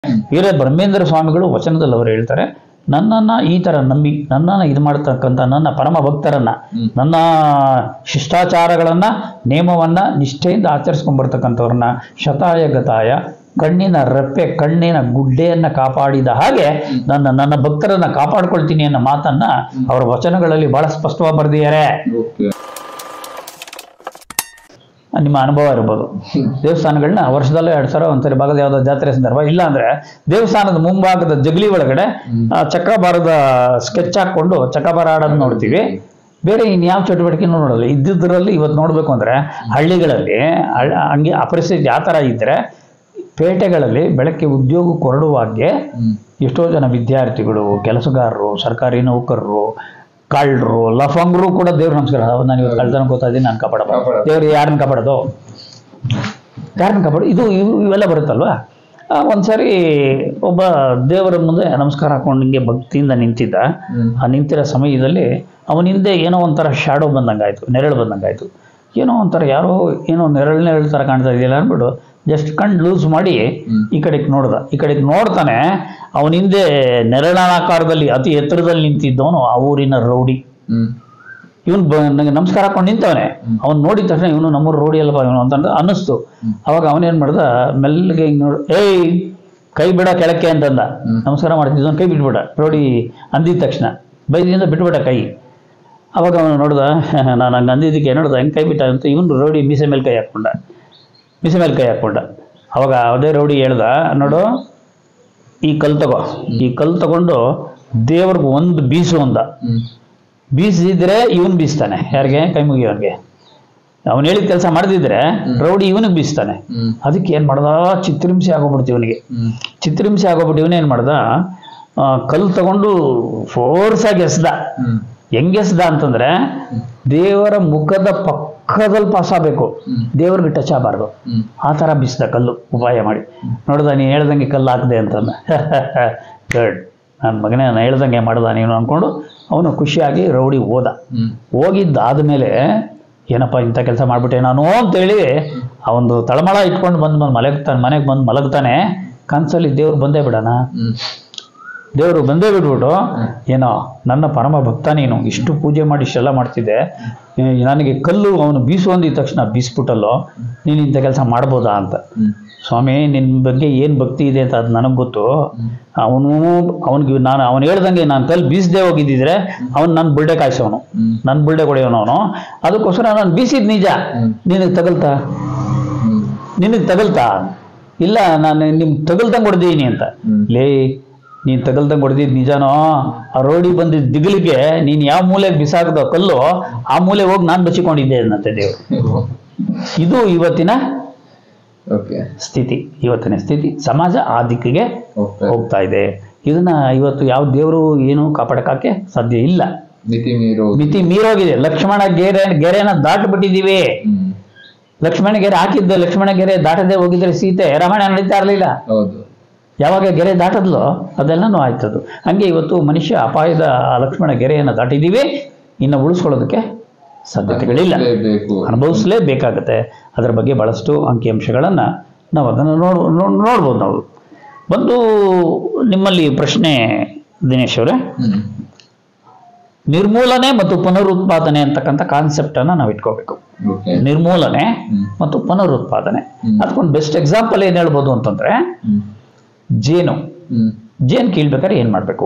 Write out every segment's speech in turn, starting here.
ವೀರ ಬ್ರಹ್ಮೇಂದ್ರ ಸ್ವಾಮಿಗಳು ವಚನದಲ್ಲಿ ಅವರು ಹೇಳ್ತಾರೆ ನನ್ನನ್ನ ಈ ತರ ನಂಬಿ ನನ್ನನ್ನ ಇದು ಮಾಡ್ತಕ್ಕಂಥ ನನ್ನ ಪರಮ ಭಕ್ತರನ್ನ ನನ್ನ ಶಿಷ್ಟಾಚಾರಗಳನ್ನ ನಿಯಮವನ್ನ ನಿಷ್ಠೆಯಿಂದ ಆಚರಿಸ್ಕೊಂಡ್ ಬರ್ತಕ್ಕಂಥವ್ರನ್ನ ಶತಾಯ ಗತಾಯ ಕಣ್ಣಿನ ರೆಪ್ಪೆ ಕಣ್ಣಿನ ಗುಡ್ಡೆಯನ್ನ ಕಾಪಾಡಿದ ಹಾಗೆ ನನ್ನ ನನ್ನ ಭಕ್ತರನ್ನ ಕಾಪಾಡ್ಕೊಳ್ತೀನಿ ಅನ್ನೋ ಮಾತನ್ನ ಅವರ ವಚನಗಳಲ್ಲಿ ಬಹಳ ಸ್ಪಷ್ಟವಾಗಿ ಬರೆದಿದ್ದಾರೆ ಓಕೆ ನಿಮ್ಮ ಅನುಭವ ಇರ್ಬೋದು ದೇವಸ್ಥಾನಗಳನ್ನ ವರ್ಷದಲ್ಲೇ ಎರಡು ಸಲ ಒಂದ್ಸರಿ ಭಾಗದ ಯಾವುದೋ ಜಾತ್ರೆ ಸಂದರ್ಭ ಇಲ್ಲ ಅಂದ್ರೆ ದೇವಸ್ಥಾನದ ಮುಂಭಾಗದ ಜಗಲಿ ಒಳಗಡೆ ಆ ಚಕ್ರಬಾರದ ಸ್ಕೆಚ್ ಹಾಕೊಂಡು ಚಕ್ರಬಾರ ಆಡೋದು ನೋಡ್ತೀವಿ ಬೇರೆ ಇನ್ಯಾವ ಚಟುವಟಿಕೆನೂ ನೋಡಲ್ಲ ಇದ್ದಿದ್ರಲ್ಲಿ ಇವತ್ತು ನೋಡ್ಬೇಕು ಅಂದ್ರೆ ಹಳ್ಳಿಗಳಲ್ಲಿ ಹಳ್- ಹಂಗೆ ಆ ಪರಿಸ್ಥಿತಿ ಆ ಥರ ಇದ್ರೆ ಪೇಟೆಗಳಲ್ಲಿ ಬೆಳಗ್ಗೆ ಉದ್ಯೋಗ ಹೊರಡುವಾಗೆ ಹ್ಮ್ ಎಷ್ಟೋ ಜನ ವಿದ್ಯಾರ್ಥಿಗಳು ಕೆಲಸಗಾರರು ಸರ್ಕಾರಿ ನೌಕರರು ಕಳ್ಳರು ಲಫಂಗರು ಕೂಡ ದೇವ್ರ ನಮಸ್ಕಾರ ಹೌದು, ನಾನು ಇವತ್ತು ಕಳ್ತನ ಗೊತ್ತಾ ಇದ್ದೀನಿ ನಾನು ಕಾಪಾಡಪ್ಪ ಕಾಪಾಡಪ್ಪ. ದೇವ್ರು ಯಾರನ್ನ ಕಾಪಾಡೋದು ಯಾರನ್ನ ಕಾಪಾಡೋದು ಇದು ಇವು ಇವೆಲ್ಲ ಬರುತ್ತಲ್ವಾ ಆ, ಒಂದ್ಸರಿ ಒಬ್ಬ ದೇವರ ಮುಂದೆ ನಮಸ್ಕಾರ ಹಾಕೊಂಡು ಹಿಂಗೆ ಭಕ್ತಿಯಿಂದ ನಿಂತಿದ್ದ ಹ್ಮ್ ಆ ನಿಂತಿರೋ ಸಮಯದಲ್ಲಿ ಅವನ ಹಿಂದೆ ಏನೋ ಒಂಥರ ಶಾಡೋ ಬಂದಂಗಾಯ್ತು ನೆರಳು ಬಂದಂಗಾಯ್ತು ಏನೋ ಒಂಥರ ಯಾರೋ ಏನೋ ನೆರಳು ನೆರಳು ಥರ ಕಾಣ್ತಾ ಇದೆಯಲ್ಲ ಅಂದ್ಬಿಟ್ಟು ಜಸ್ಟ್ ಕಣ್ ಲೂಸ್ ಮಾಡಿ ಹ್ಮ್. ಈ ಕಡೆಗೆ ನೋಡ್ದ ಈ ಕಡೆಗೆ ನೋಡ್ತಾನೆ ಅವನ ಹಿಂದೆ ನೆರಳಾಕಾರದಲ್ಲಿ ಅತಿ ಎತ್ತರದಲ್ಲಿ ನಿಂತಿದ್ದವನು ಆ ಊರಿನ ರೌಡಿ ಹ್ಮ್ ಇವನು ನನಗೆ ನಮಸ್ಕಾರ ಹಾಕೊಂಡು ನಿಂತವನೆ ಅವ್ನು ನೋಡಿದ ತಕ್ಷಣ ಇವನು ನಮ್ಮೂರು ರೋಡಿ ಅಲ್ವಾ ಇವನು ಅಂತ ಅನ್ನಿಸ್ತು ಅವಾಗ ಅವನೇನ್ ಮಾಡ್ದ ಮೆಲ್ಲಗೆ ಹಿಂಗ್ ನೋಡ್ ಏಯ್ ಕೈ ಬಿಡ ಕೆಳಕ್ಕೆ ಅಂತಂದ ಹ್ಮ್. ನಮಸ್ಕಾರ ಮಾಡ್ತಿದ್ದವನು ಕೈ ಬಿಟ್ಬಿಡ ರೋಡಿ ಅಂದಿದ ತಕ್ಷಣ ಬೈದಿಂದ ಬಿಟ್ಬಿಡ ಕೈ ಅವಾಗ ಅವನು ನೋಡ್ದ ನಾನು ಹಂಗೆ ಅಂದಿದ್ದಕ್ಕೆ ಏನ್ ನೋಡ್ದ ಹೆಂಗೆ ಕೈ ಬಿಟ್ಟ ಅಂತ ಇವನು ರೋಡಿ ಮೀಸೆ ಮೇಲೆ ಕೈ ಹಾಕ್ಕೊಂಡ ಮೀಸೆ ಮೇಲೆ ಕೈ ಹಾಕ್ಕೊಂಡ ಅವಾಗ ಅದೇ ರೌಡಿ ಹೇಳ್ದ ನೋಡು ಈ ಕಲ್ ತಗೋ ಈ ಕಲ್ ತಗೊಂಡು ದೇವ್ರಿಗೆ ಒಂದು ಬೀಸು ಅಂದ ಹ್ಮ್ ಬೀಸಿದ್ರೆ ಇವನ್ ಬೀಸ್ತಾನೆ ಯಾರಿಗೆ ಕೈ ಮುಗಿಯೋನ್ಗೆ ಅವನು ಹೇಳಿದ ಕೆಲಸ ಮಾಡದಿದ್ರೆ ರೌಡಿ ಇವನಿಗೆ ಬೀಸ್ತಾನೆ ಹ್ಮ್ ಅದಕ್ಕೆ ಏನ್ ಮಾಡ್ದ ಚಿತ್ರಹಿಂಸೆ ಆಗೋಗ್ಬಿಡ್ತು ಇವನಿಗೆ ಹ್ಮ್ ಚಿತ್ರಹಿಂಸೆ ಆಗೋಗ್ಬಿಟ್ಟು ಇವನೇನ್ ಮಾಡ್ದ ಆ, ಕಲ್ಲು ತಗೊಂಡು ಫೋರ್ಸ್ ಆಗಿ ಎಸ್ದ ಹ್ಮ್ ಹೆಂಗ್ ಎಸ್ದ ಅಂತಂದ್ರೆ ದೇವರ ಮುಖದ ಪಕ್ಕದಲ್ಲಿ ಪಾಸ್ ಆಗ್ಬೇಕು ಹ್ಮ್. ದೇವ್ರಿಗೆ ಟಚ್ ಆಗಬಾರ್ದು ಹ್ಮ್ ಆ ಥರ ಬಿಸ್ದ ಕಲ್ಲು ಉಪಾಯ ಮಾಡಿ ನೋಡ್ದ ನೀನು ಹೇಳ್ದಂಗೆ ಕಲ್ಲು ಹಾಕ್ದೆ ಅಂತಂದ ಗಡ್ ನನ್ನ ಮಗನೇ ನಾನು ಹೇಳ್ದಂಗೆ ಮಾಡ್ದ ನೀನು ಅಂದ್ಕೊಂಡು ಅವನು ಖುಷಿಯಾಗಿ ರೌಡಿ ಹೋದ ಹ್ಮ್ ಹೋಗಿದ್ದಾದ್ಮೇಲೆ ಏನಪ್ಪ ಇಂಥ ಕೆಲಸ ಮಾಡ್ಬಿಟ್ಟೆ ನಾನು ಅಂತೇಳಿ ಅವನು ತಳಮಳ ಇಟ್ಕೊಂಡು ಬಂದು ಬಂದು ಮಲಗ್ತಾನೆ ಮನೆಗೆ ಬಂದು ಮಲಗ್ತಾನೆ ಕನ್ಸಲ್ಲಿ ದೇವ್ರು ಬಂದೇ ಬಿಡಣ ಹ್ಮ್ ದೇವರು ಬಂದೇ ಬಿಟ್ಬಿಟ್ಟು ಏನೋ ನನ್ನ ಪರಮ ಭಕ್ತ ನೀನು ಇಷ್ಟು ಪೂಜೆ ಮಾಡಿ ಇಷ್ಟೆಲ್ಲ ಮಾಡ್ತಿದ್ದೆ ಏ, ನನಗೆ ಕಲ್ಲು ಅವನು ಬೀಸು ಅಂದಿದ ತಕ್ಷಣ ಬೀಸ್ಬಿಟ್ಟಲ್ಲೋ ನೀನು ಇಂಥ ಕೆಲಸ ಮಾಡ್ಬೋದಾ ಅಂತ ಹ್ಮ್ ಸ್ವಾಮಿ ನಿನ್ನ ಬಗ್ಗೆ ಏನು ಭಕ್ತಿ ಇದೆ ಅಂತ ಅದು ನನಗೆ ಗೊತ್ತು ಅವನು ಅವನಿಗೆ ನಾನು ಅವನು ಹೇಳ್ದಂಗೆ ನಾನು ಕಲ್ಲು ಬೀಸದೆ ಹೋಗಿದ್ದಿದ್ರೆ ಅವನು ನನ್ನ ಬುಲ್ಡೆ ಕಾಯಿಸೋನು ಹ್ಮ್ ನನ್ನ ಬುಲ್ಡೆ ಕೊಡೆಯೋನು ಅವನು ಅದಕ್ಕೋಸ್ಕರ ನಾನು ಬೀಸಿದ್ ನಿಜ ಹ್ಮ್. ನಿನಗೆ ತಗಲ್ತಾ ಹ್ಮ್ ನಿನಗೆ ತಗಲ್ತಾ ಇಲ್ಲ ನಾನು ನಿಮ್ಗೆ ತಗಲ್ದಂಗೆ ಹೊಡೆದೀನಿ ಅಂತ ಹ್ಮ್. ಲೇ ನೀನು ತಗಲ್ದಂಗೆ ಹೊಡೆದಿದ್ದು ನಿಜಾನೋ ಆ ರೋಡಿ ಬಂದಿದ್ದ ದಿಗಿಲಿಗೆ ನೀನು ಯಾವ ಮೂಲೆಗೆ ಬಿಸಾಕದೋ ಕಲ್ಲು ಆ ಮೂಲೆ ಹೋಗಿ ನಾನು ಬಚ್ಚಿಕೊಂಡಿದ್ದೆ ಅನ್ನಂತೆ ದೇವರು ಇದು ಇವತ್ತಿನ ಓಕೆ ಸ್ಥಿತಿ ಇವತ್ತಿನ ಸ್ಥಿತಿ ಸಮಾಜ ಆ ದಿಕ್ಕಿಗೆ ಓಕೆ ಹೋಗ್ತಾ ಇದೆ ಇದನ್ನ ಇವತ್ತು ಯಾವ ದೇವರು ಏನು ಕಾಪಾಡಕ್ಕೆ ಸಾಧ್ಯ ಇಲ್ಲ ಮಿತಿ ಮೀರೋ ಮಿತಿ ಮೀರೋಗಿದೆ ಲಕ್ಷ್ಮಣ ಗೆರೆ ಗೆರೆನ ದಾಟ್ಬಿಟ್ಟಿದೀವಿ ಹ್ಮ್ ಲಕ್ಷ್ಮಣ ಗೆರೆ ಹಾಕಿದ್ದ ಲಕ್ಷ್ಮಣ ಗೆರೆ ದಾಟದೆ ಹೋಗಿದ್ರೆ ಸೀತೆ ರಾಮಾಯಣ ನಡೀತಾ ಇರಲಿಲ್ಲ ಹೌದು ಯಾವಾಗ ಗೆರೆ ದಾಟದ್ಲೋ ಅದೆಲ್ಲನೂ ಆಯ್ತದು ಹಂಗೆ ಇವತ್ತು ಮನುಷ್ಯ ಅಪಾಯದ ಆ ಲಕ್ಷ್ಮಣ ಗೆರೆಯನ್ನು ದಾಟಿದ್ದೀವಿ ಇನ್ನು ಉಳಿಸ್ಕೊಳ್ಳೋದಕ್ಕೆ ಸಾಧ್ಯತೆಗಳಿಲ್ಲ ಬೇಕು ಅನುಭವಿಸಲೇಬೇಕಾಗತ್ತೆ ಅದರ ಬಗ್ಗೆ ಬಹಳಷ್ಟು ಅಂಕಿಅಂಶಗಳನ್ನು ನಾವು ಅದನ್ನು ನೋಡ್ ನೋಡ್- ನೋಡ್ಬೋದು ನಾವು ಒಂದು ನಿಮ್ಮಲ್ಲಿ ಪ್ರಶ್ನೆ ದಿನೇಶ್ ಅವರೇ ಹ್ಮ್ ನಿರ್ಮೂಲನೆ ಮತ್ತು ಪುನರುತ್ಪಾದನೆ ಅಂತಕ್ಕಂಥ ಕಾನ್ಸೆಪ್ಟನ್ನು ನಾವು ಇಟ್ಕೋಬೇಕು ಓಕೆ ನಿರ್ಮೂಲನೆ ಹ್ಮ್ ಮತ್ತು ಪುನರುತ್ಪಾದನೆ ಹ್ಮ್. ಅದಕ್ಕೊಂದು ಬೆಸ್ಟ್ ಎಕ್ಸಾಂಪಲ್ ಏನು ಹೇಳ್ಬೋದು ಅಂತಂದ್ರೆ ಹ್ಮ್ ಜೇನು ಹ್ಮ್ ಜೇನು ಕೀಳ್ಬೇಕಾದ್ರೆ ಏನು ಮಾಡಬೇಕು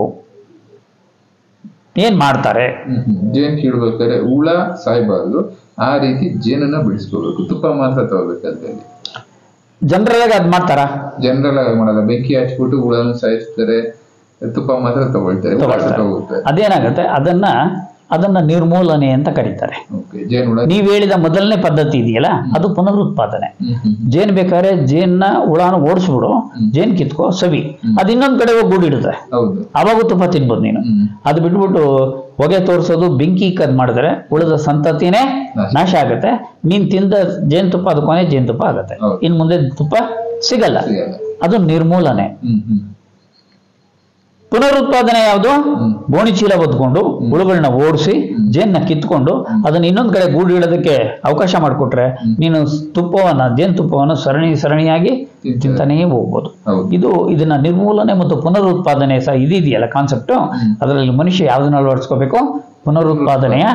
ಏನು ಮಾಡ್ತಾರೆ ಹ್ಮ್ ಹ್ಮ್. ಜೇನ್ ಕೀಳ್ಬೇಕಾದ್ರೆ ಹುಳ ಸಾಯ್ಬಾರ್ದು ಆ ರೀತಿ ಜೇನನ್ನ ಬಿಡಿಸ್ಕೋಬೇಕು ತುಪ್ಪ ಮಾತ್ರ ತಗೋಬೇಕಂತೇಳಿ ಜನರಲ್ ಆಗಿ ಅದು ಮಾಡ್ತಾರಾ ಜನರಲ್ ಆಗಿ ಮಾಡಲ್ಲ ಬೆಂಕಿ ಹಚ್ಬಿಟ್ಟು ಹುಳನ ಸಾಯಿಸ್ತಾರೆ ತುಪ್ಪ ಮಾತ್ರ ತಗೊಳ್ತಾರೆ ಹುಳ ತಗೊಳ್ತಾರೆ. ಹೋಗುತ್ತೆ ಅದೇನಾಗುತ್ತೆ ಅದನ್ನ ಅದನ್ನ ನಿರ್ಮೂಲನೆ ಅಂತ ಕರೀತಾರೆ ಓಕೆ ಜೇನ್ ಹುಳ ನೀವು ಹೇಳಿದ ಮೊದಲನೇ ಪದ್ಧತಿ ಇದೆಯಲ್ಲ ಅದು ಪುನರುತ್ಪಾದನೆ ಹ್ಮ್ ಹ್ಮ್ ಜೇನು ಬೇಕಾದ್ರೆ ಜೇನ್ನ ಹುಳನ ಓಡಿಸ್ಬಿಡು ಜೇನ್ ಕಿತ್ಕೋ ಸವಿ ಅದು ಇನ್ನೊಂದ್ ಕಡೆ ಹೋಗಿ ಗೂಡಿಡುತ್ತೆ ಹೌದು ಅವಾಗ ತುಪ್ಪ ತಿನ್ಬೋದು ನೀನು ಹ್ಮ್ ಅದು ಬಿಟ್ಬಿಟ್ಟು ಹೊಗೆ ತೋರಿಸೋದು ಬೆಂಕಿ ಕದ್ ಮಾಡಿದ್ರೆ ಉಳಿದ ಸಂತತಿನೇ ನಾಶ. ನಾಶ ಆಗುತ್ತೆ ನೀನ್ ತಿಂದ ಜೇನುತುಪ್ಪ ಅದು ಕೊನೆ ಜೇನುತುಪ್ಪ ಆಗುತ್ತೆ ಹೌದು. ಇನ್ ಮುಂದೆ ತುಪ್ಪ ಸಿಗಲ್ಲ ಸಿಗಲ್ಲ ಅದು ನಿರ್ಮೂಲನೆ ಹ್ಮ್ ಹ್ಮ್ ಪುನರುತ್ಪಾದನೆ ಯಾವುದು ಗೋಣಿ ಚೀಲ ಹೊತ್ಕೊಂಡು ಹುಳುಗಳನ್ನ ಓಡಿಸಿ ಜೇನ್ನ ಕಿತ್ಕೊಂಡು ಅದನ್ನ ಇನ್ನೊಂದ್ ಕಡೆ ಗೂಡು ಇಡೋದಕ್ಕೆ ಅವಕಾಶ ಮಾಡಿಕೊಟ್ರೆ ನೀನು ತುಪ್ಪವನ್ನ ಜೇನು ತುಪ್ಪವನ್ನು ಸರಣಿ ಸರಣಿಯಾಗಿ ತಿಂತಾನೇ ಹೋಗ್ಬೋದು ಹೌದು ಇದು ಇದನ್ನ ನಿರ್ಮೂಲನೆ ಮತ್ತು ಪುನರುತ್ಪಾದನೆ ಸಹ ಇದಿದೆಯಲ್ಲ ಕಾನ್ಸೆಪ್ಟ್ ಅದರಲ್ಲಿ ಮನುಷ್ಯ ಯಾವ್ದನ್ನ ಅಳವಡಿಸ್ಕೋಬೇಕು ಪುನರುತ್ಪಾದನೆಯ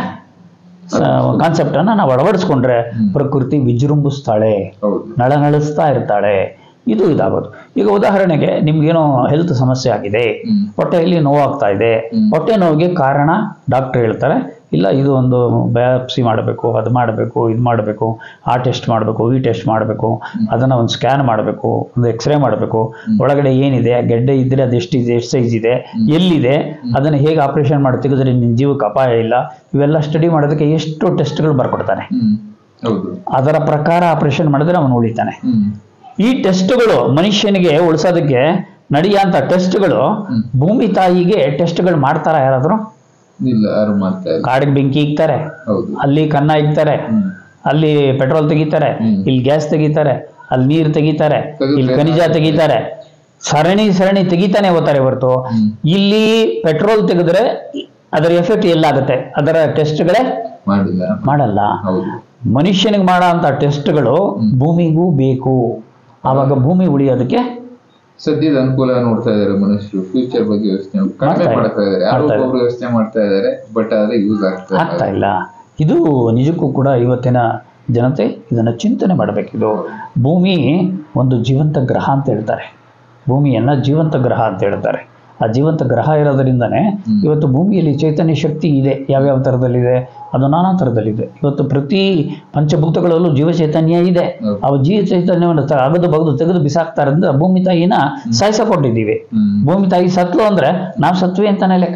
ಕಾನ್ಸೆಪ್ಟ್ ಅನ್ನ ನಾವು ಅಳವಡಿಸ್ಕೊಂಡ್ರೆ ಪ್ರಕೃತಿ ವಿಜೃಂಭಿಸ್ತಾಳೆ ಹೌದು ನಳನಳಿಸ್ತಾ ಇರ್ತಾಳೆ ಇದು ಇದಾಗೋದು ಈಗ ಉದಾಹರಣೆಗೆ ನಿಮ್ಗೇನೋ ಹೆಲ್ತ್ ಸಮಸ್ಯೆ ಆಗಿದೆ ಹ್ಮ್. ಹೊಟ್ಟೆಯಲ್ಲಿ ನೋವಾಗ್ತಾ ಇದೆ ಹೊಟ್ಟೆ ನೋವಿಗೆ ಕಾರಣ ಡಾಕ್ಟರ್ ಹೇಳ್ತಾರೆ ಇಲ್ಲ ಇದು ಒಂದು ಬಯಾಪ್ಸಿ ಮಾಡಬೇಕು ಅದು ಮಾಡಬೇಕು ಇದು ಮಾಡಬೇಕು ಆ ಟೆಸ್ಟ್ ಮಾಡಬೇಕು ಈ ಟೆಸ್ಟ್ ಮಾಡಬೇಕು ಅದನ್ನ ಒಂದು ಸ್ಕ್ಯಾನ್ ಮಾಡಬೇಕು ಒಂದು ಎಕ್ಸ್ರೇ ಮಾಡಬೇಕು ಒಳಗಡೆ ಏನಿದೆ ಆ ಗೆಡ್ಡೆ ಇದ್ರೆ ಅದು ಎಷ್ಟಿದೆ ಎಷ್ಟು ಸೈಜ್ ಇದೆ ಎಲ್ಲಿದೆ ಅದನ್ನು ಹೇಗೆ ಆಪರೇಷನ್ ಮಾಡಿ ತೆಗೆದ್ರೆ ನಿನ್ನ ಜೀವಕ್ಕೆ ಅಪಾಯ ಇಲ್ಲ ಇವೆಲ್ಲ ಸ್ಟಡಿ ಮಾಡೋದಕ್ಕೆ ಎಷ್ಟು ಟೆಸ್ಟ್ಗಳು ಬರ್ಕೊಡ್ತಾನೆ ಹ್ಮ್ ಹೌದು ಅದರ ಪ್ರಕಾರ ಆಪರೇಷನ್ ಮಾಡಿದ್ರೆ ಅವನು ಉಳಿತಾನೆ ಹ್ಮ್ ಈ ಟೆಸ್ಟ್ಗಳು ಮನುಷ್ಯನಿಗೆ ಉಳಿಸೋದಕ್ಕೆ ನಡೆಯುವಂತ ಟೆಸ್ಟ್ಗಳು ಭೂಮಿ ತಾಯಿಗೆ ಟೆಸ್ಟ್ಗಳು ಮಾಡ್ತಾರ ಯಾರಾದ್ರು ಇಲ್ಲ ಯಾರು ಮಾಡ್ತಾ ಇಲ್ಲ ಕಾಡಿಗೆ ಬೆಂಕಿ ಇಕ್ತಾರೆ ಹೌದು ಅಲ್ಲಿ ಕನ್ನ ಇಕ್ತಾರೆ ಹ್ಮ್ ಅಲ್ಲಿ ಪೆಟ್ರೋಲ್ ತೆಗಿತಾರೆ ಹ್ಮ್. ಇಲ್ಲಿ ಗ್ಯಾಸ್ ತೆಗಿತಾರೆ ಅಲ್ಲಿ ನೀರು ತೆಗಿತಾರೆ ತೆಗೆದ್ರೆ ಇಲ್ಲಿ ಖನಿಜ ತೆಗಿತಾರೆ ಸರಣಿ ಸರಣಿ ತೆಗಿತಾನೆ ಹೋಗ್ತಾರೆ ಹೊರತು ಹ್ಮ್. ಇಲ್ಲಿ ಪೆಟ್ರೋಲ್ ತೆಗೆದ್ರೆ ಅದರ ಎಫೆಕ್ಟ್ ಎಲ್ಲಾಗುತ್ತೆ ಅದರ ಟೆಸ್ಟ್ಗಳೇ ಮಾಡಿಲ್ಲ ಮಾಡಲ್ಲ ಹೌದು ಮನುಷ್ಯನಿಗೆ ಮಾಡೋ ಅಂತ ಟೆಸ್ಟ್ಗಳು ಭೂಮಿಗೂ ಬೇಕು ಆವಾಗ ಭೂಮಿ ಉಳಿಯೋದಕ್ಕೆ ಸದ್ಯದ ಅನುಕೂಲ ನೋಡ್ತಾ ಇದಾರೆ ಮನುಷ್ಯರು ಫ್ಯೂಚರ್ ಬಗ್ಗೆ ಯೋಚನೆ ಕಡಿಮೆ ಮಾಡ್ತಾ ಇದ್ದಾರೆ. ಮಾಡ್ತಾ ಇದಾರೆ ಯಾರೋ ಮಾಡ್ತಾ ಒಬ್ಬೊಬ್ರು ಯೋಚನೆ ಮಾಡ್ತಾ ಇದಾರೆ ಬಟ್ ಆದ್ರೆ ಯೂಸ್ ಆಗ್ತಾ ಆಗ್ತಾ ಇಲ್ಲ ಇಲ್ಲ ಇದು ನಿಜಕ್ಕೂ ಕೂಡ ಇವತ್ತಿನ ಜನತೆ ಇದನ್ನು ಚಿಂತನೆ ಮಾಡಬೇಕಿದು ಭೂಮಿ ಒಂದು ಜೀವಂತ ಗ್ರಹ ಅಂತ ಹೇಳ್ತಾರೆ ಭೂಮಿಯನ್ನ ಜೀವಂತ ಗ್ರಹ ಅಂತ ಹೇಳ್ತಾರೆ ಆ ಜೀವಂತ ಗ್ರಹ ಇರೋದರಿಂದನೇ ಇವತ್ತು ಭೂಮಿಯಲ್ಲಿ ಚೈತನ್ಯ ಶಕ್ತಿ ಇದೆ ಯಾವ್ಯಾವ ಥರದಲ್ಲಿದೆ ಅದು ನಾನಾ ಥರದಲ್ಲಿದೆ ಇವತ್ತು ಪ್ರತಿ ಪಂಚಭೂತಗಳಲ್ಲೂ ಜೀವ ಚೈತನ್ಯ ಇದೆ ಹೌದು. ಆ ಜೀವ ಚೈತನ್ಯವನ್ನು ತ- ಅಗದು ಬಗದು ತೆಗೆದು ಬಿಸಾಕ್ತಾ ಇರೋದ್ರಿಂದ ಭೂಮಿ ತಾಯಿನ ಸಾಯಿಸಕೊಂಡಿದ್ದೀವಿ ಹ್ಮ್ ಭೂಮಿ ತಾಯಿ ಸತ್ಲು ಅಂದ್ರೆ ನಾವು ಸತ್ವಿ ಅಂತಾನೆ ಲೆಕ್ಕ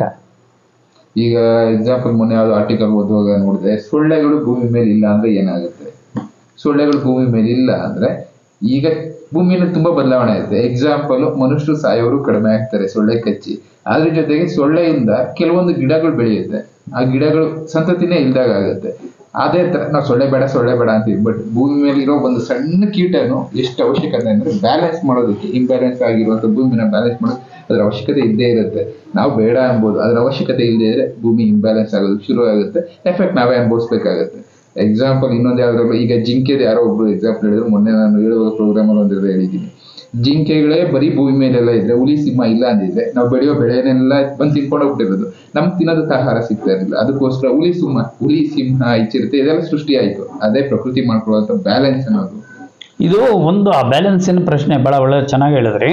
ಈಗ ಎಕ್ಸಾಂಪಲ್ ಮೊನ್ನೆ ಯಾವ್ದು ಆರ್ಟಿಕಲ್ ಓದುವಾಗ ನೋಡಿದ್ರೆ ಸೊಳ್ಳೆಗಳು ಭೂಮಿ ಮೇಲೆ ಇಲ್ಲ ಅಂದ್ರೆ ಏನಾಗುತ್ತೆ ಸೊಳ್ಳೆಗಳು ಭೂಮಿ ಮೇಲೆ ಇಲ್ಲ ಅಂದ್ರೆ ಈಗ ಭೂಮಿಯಲ್ಲಿ ತುಂಬಾ ಬದಲಾವಣೆ ಆಗುತ್ತೆ ಎಕ್ಸಾಂಪಲ್ ಮನುಷ್ಯರು ಸಾಯೋರು ಕಡಿಮೆ ಆಗ್ತಾರೆ ಸೊಳ್ಳೆ ಕಚ್ಚಿ ಅದ್ರ ಜೊತೆಗೆ ಸೊಳ್ಳೆಯಿಂದ ಕೆಲವೊಂದು ಗಿಡಗಳು ಬೆಳೆಯುತ್ತೆ ಆ ಗಿಡಗಳು ಸಂತತಿನೇ ಇಲ್ದಾಗ ಆಗುತ್ತೆ ಅದೇ ತರ ನಾವು ಸೊಳ್ಳೆ ಬೇಡ ಸೊಳ್ಳೆ ಬೇಡ ಅಂತೀವಿ ಬಟ್ ಭೂಮಿ ಮೇಲೆ ಇರೋ ಒಂದು ಸಣ್ಣ ಕೀಟನು ಎಷ್ಟು ಅವಶ್ಯಕತೆ ಅಂದ್ರೆ ಬ್ಯಾಲೆನ್ಸ್ ಮಾಡೋದಕ್ಕೆ ಇಂಬ್ಯಾಲೆನ್ಸ್ ಆಗಿರುವಂತ ಭೂಮಿನ ಬ್ಯಾಲೆನ್ಸ್ ಮಾಡೋದು ಅದರ ಅವಶ್ಯಕತೆ ಇದ್ದೇ ಇರುತ್ತೆ ನಾವು ಬೇಡ ಅನ್ಬೋದು ಅದರ ಅವಶ್ಯಕತೆ ಇಲ್ಲದೆ ಇದ್ರೆ ಭೂಮಿ ಇಂಬ್ಯಾಲೆನ್ಸ್ ಆಗೋದು ಶುರು ಆಗುತ್ತೆ ಎಫೆಕ್ಟ್ ನಾವೇ ಅನುಭವಿಸ್ಬೇಕಾಗುತ್ತೆ ಎಕ್ಸಾಂಪಲ್ ಇನ್ನೊಂದು ಯಾವ್ದಾದ್ರು ಈಗ ಜಿಂಕೆದು ಯಾರೋ ಒಬ್ರು ಎಕ್ಸಾಂಪಲ್ ಹೇಳಿದ್ರು ಮೊನ್ನೆ ನಾನು ಹೇಳುವ ಪ್ರೋಗ್ರಾಮ್ ಅಲ್ಲಿ ಒಂದಿರೋ ಹೇಳಿದ್ದೀನಿ ಜಿಂಕೆಗಳೇ ಬರೀ ಭೂಮಿ ಮೇಲೆಲ್ಲ ಇದ್ರೆ ಹುಲಿ ಸಿಂಹ ಇಲ್ಲ ಅಂದಿದ್ರೆ ನಾವು ಬೆಳೆಯೋ ಬೆಳೆನೆಲ್ಲ ಬಂದು ತಿನ್ಕೊಂಡು ಹೋಗ್ತಿರೋದು ನಮ್ಗೆ ತಿನ್ನೋದಕ್ಕೆ ಆಹಾರ ಸಿಗ್ತಾ ಇರಲಿಲ್ಲ ಅದಕ್ಕೋಸ್ಕರ ಹುಲಿ ಸಿಂಹ ಹುಲಿ ಸಿಂಹ ಚಿರತೆ ಇದೆಲ್ಲ ಸೃಷ್ಟಿ ಆಯ್ತು ಅದೇ ಪ್ರಕೃತಿ ಮಾಡ್ಕೊಳ್ಳುವಂತ ಬ್ಯಾಲೆನ್ಸ್ ಅನ್ನೋದು ಇದು ಒಂದು ಆ ಬ್ಯಾಲೆನ್ಸಿನ ಪ್ರಶ್ನೆ ಬಹಳ ಒಳ್ಳೆ ಚೆನ್ನಾಗಿ ಹೇಳಿದ್ರಿ